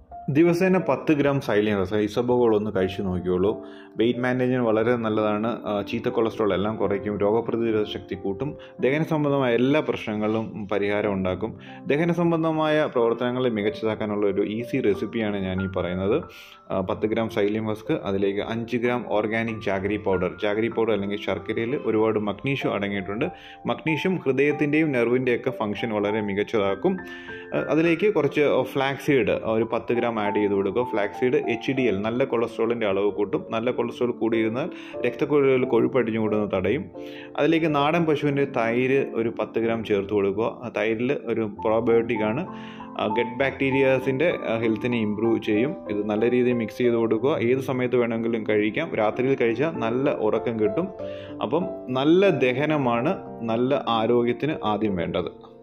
ദിവസേന പത്ത് ഗ്രാം സൈലിയസ് ഇസബോകൾ ഒന്ന് കഴിച്ചു നോക്കിയോളൂ വെയിറ്റ് മാനേജിന് വളരെ നല്ലതാണ് ആ, ചീത്ത കൊളസ്ട്രോൾ എല്ലാം കുറയ്ക്കും രോഗപ്രതിരോധ ശക്തി കൂട്ടും ദഹന സംബന്ധമായ എല്ലാ പ്രശ്നങ്ങളും പരിഹാരം ഉണ്ടാക്കും ദഹന സംബന്ധമായ പ്രവർത്തനങ്ങളെ മികച്ചതാക്കാനുള്ള ഒരു ഈസി റെസിപ്പിയാണ് ഞാൻ ഈ പറയുന്നത് ആ, പത്ത് ഗ്രാം സൈലിയം ഹസ്ക് അതിലേക്ക് അഞ്ച് gram organic jaggery powder jaggery powder അല്ലെങ്കിൽ ശർക്കരയിൽ ഒരുപാട് മഗ്നീഷ്യം അടങ്ങിയിട്ടുണ്ട് മഗ്നീഷ്യം ഹൃദയത്തിൻ്റെയും നെർവിൻ്റെയൊക്കെ ഫംഗ്ഷൻ വളരെ മികച്ചതാക്കും ആ, അതിലേക്ക് കുറച്ച് ഫ്ലാക്സീഡ് ഒരു പത്ത് ഗ്രാം ആഡ് ചെയ്ത് കൊടുക്കുക ഫ്ലാക്സീഡ് എച്ച് ഡി എൽ നല്ല കൊളസ്ട്രോളിൻ്റെ അളവ് കൂട്ടും നല്ല കൊളസ്ട്രോൾ കൂടിയിരുന്നാൽ രക്തക്കുഴലിൽ കൊഴുപ്പടിഞ്ഞു കൂടുന്നത് തടയും അതിലേക്ക് നാടൻ പശുവിൻ്റെ തൈര് ഒരു പത്ത് ഗ്രാം ചേർത്ത് കൊടുക്കുക ആ തൈരിൽ ഒരു പ്രോബയോട്ടിക് ആണ് ഗട്ട് ബാക്ടീരിയാസിൻ്റെ ഹെൽത്തിനെ ഇമ്പ്രൂവ് ചെയ്യും ഇത് നല്ല രീതിയിൽ മിക്സ് ചെയ്ത് കൊടുക്കുക ഏത് സമയത്ത് വേണമെങ്കിലും കഴിക്കാം രാത്രിയിൽ കഴിച്ചാൽ നല്ല ഉറക്കം കിട്ടും അപ്പം നല്ല ദഹനമാണ് നല്ല ആരോഗ്യത്തിന് ആദ്യം വേണ്ടത്